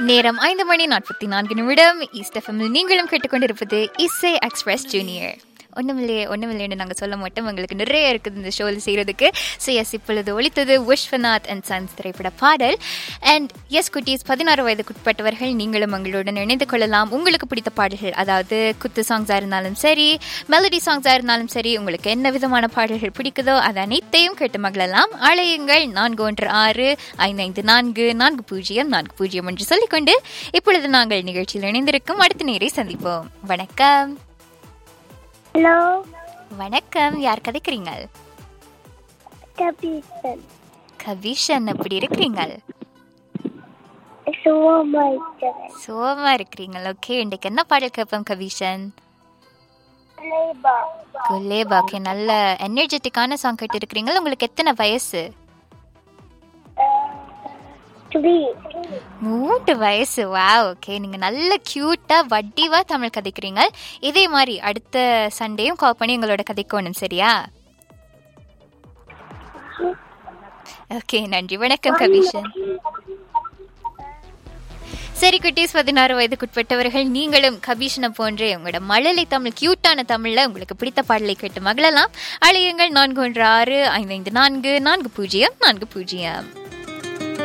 நேரம் ஐந்து மணி நாற்பத்தி நான்கு நிமிடம் ஈஸ்ட் எஃப்எம்மில் நீங்களும் கேட்டுக்கொண்டிருப்பது இசை எக்ஸ்பிரஸ் ஜூனியர் ஒன்றுமில்லையே ஒன்றுமில்லைன்னு நாங்கள் சொல்ல மாட்டோம் உங்களுக்கு நிறைய இருக்குது இந்த ஷோவில் செய்கிறதுக்கு ஸோ எஸ் இப்பொழுது ஒழித்தது விஸ்வநாத் அண்ட் சன்ஸ் திரைப்பட பாடல் அண்ட் எஸ் குட்டீஸ் பதினாறு வயதுக்குட்பட்டவர்கள் நீங்களும் எங்களுடன் இணைந்து கொள்ளலாம் உங்களுக்கு பிடித்த பாடல்கள் அதாவது குத்து சாங்ஸாக இருந்தாலும் சரி மெலடி சாங்ஸாக இருந்தாலும் சரி உங்களுக்கு என்ன விதமான பாடல்கள் பிடிக்குதோ அது அனைத்தையும் கேட்டு மகிழலாம் அழையுங்கள் நான்கு ஒன்று ஆறு ஐந்து ஐந்து நான்கு நான்கு பூஜ்ஜியம் நான்கு பூஜ்ஜியம் என்று சொல்லிக்கொண்டு இப்பொழுது நாங்கள் நிகழ்ச்சியில் இணைந்திருக்கும் அடுத்த நேரை சந்திப்போம் வணக்கம் ஹலோ வணக்கம் யார் கதைக்கிறீங்க கபீசன் கவிஷன் எப்படி இருக்கிறீங்க சுகமா இருக்கிறேன் சோமா இருக்கிறீங்க ஓகே இன்றைக்கு என்ன பாடல் கேட்போம் கவிஷன் லேபா குலேபா ஓகே நல்ல எனர்ஜெட்டிக்கான சாங் கேட்டு இருக்கிறீங்க உங்களுக்கு எத்தனை வயசு த்ரீ மூன்று வயசு வா ஓகே நீங்க நல்ல கியூட்டா வட்டிவா தமிழ் கதைக்கிறீங்க இதே மாதிரி அடுத்த சண்டேயும் கால் பண்ணி எங்களோட கதைக்கணும் சரியா ஓகே நன்றி வணக்கம் கவிஷன் சரி குட்டீஸ் பதினாறு வயதுக்குட்பட்டவர்கள் நீங்களும் கபீஷனை போன்றே உங்களோட மழலை தமிழ் கியூட்டான தமிழ்ல உங்களுக்கு பிடித்த பாடலை கேட்டு மகிழலாம் அழையுங்கள் நான்கு ஒன்று ஆறு ஐந்து ஐந்து நான்கு நான்கு பூஜ்ஜியம் நான்கு பூஜ்ஜியம்